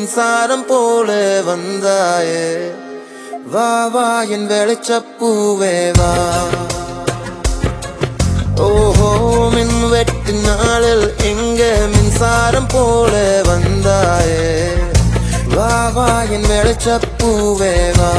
மின்சாரம் போல வந்தாயே வா வா என் வெளிச்சப்பூவே வா ஓஹோ மின் வெட்டு நாளில் எங்க மின்சாரம் போல வந்தாயே வா வா என் வெளிச்சப்பூவே வா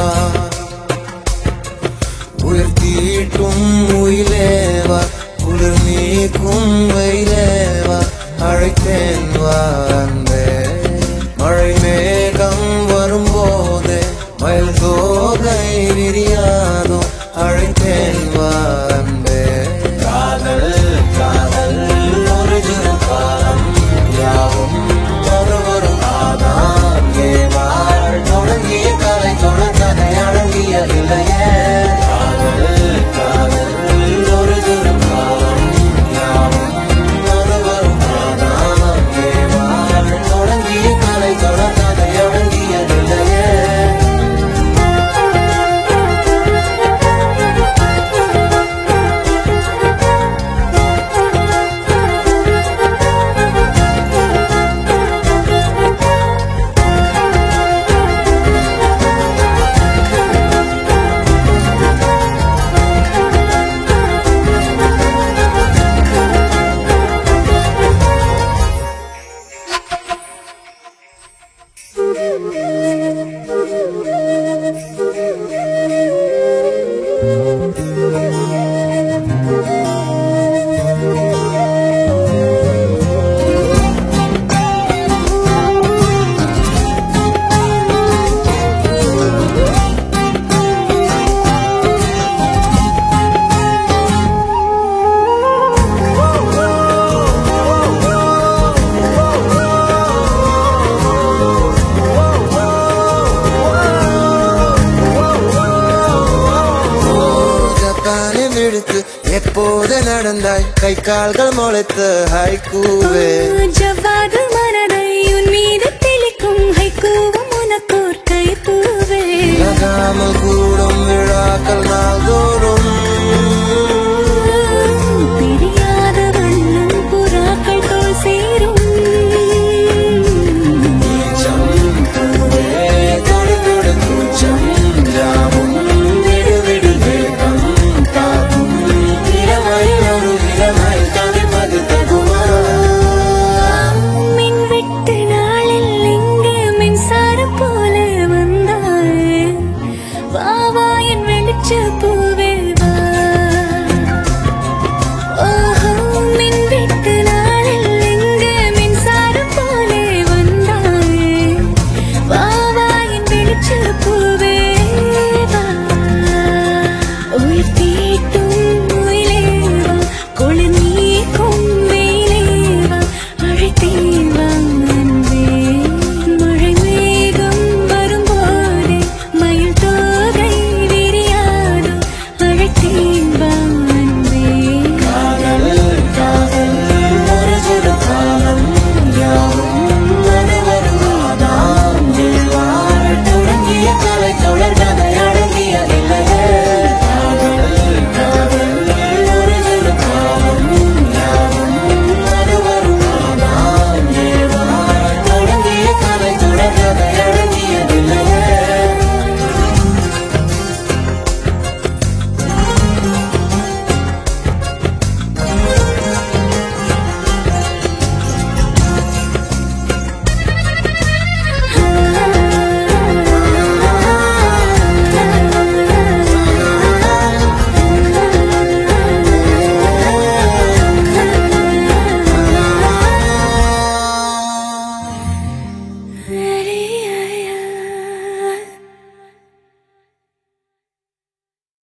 உயிர் தீட்டும் உயிலேவா குளிர் நீக்கும் வெயிலேவா அழைத்தேன் வா அன்பே மழை மேகம் வரும்போது மயில் தோகை விரியாதோ அழைத்தேன் வா அன்பே காதல் காதல் ஒரு சிறு காலம் யாவும் ஒரு ஒரு காதான் ஏவாள் தொடங்கிய கலை தொடர் கதை அடங்கிய இல்லையே காதல் காதல் ஒரு சிறு காலம் யாவும் ஒரு ஒரு காதான் ஏவாள் தொடங்கிய கலை தொடர் கதை அடங்கிய இல்லையே ஜப்பானை விடுத்து எப்போது நடந்தாய் கை கால்கள் முளைத்து ஹைக்கூவே ஜவ்வாது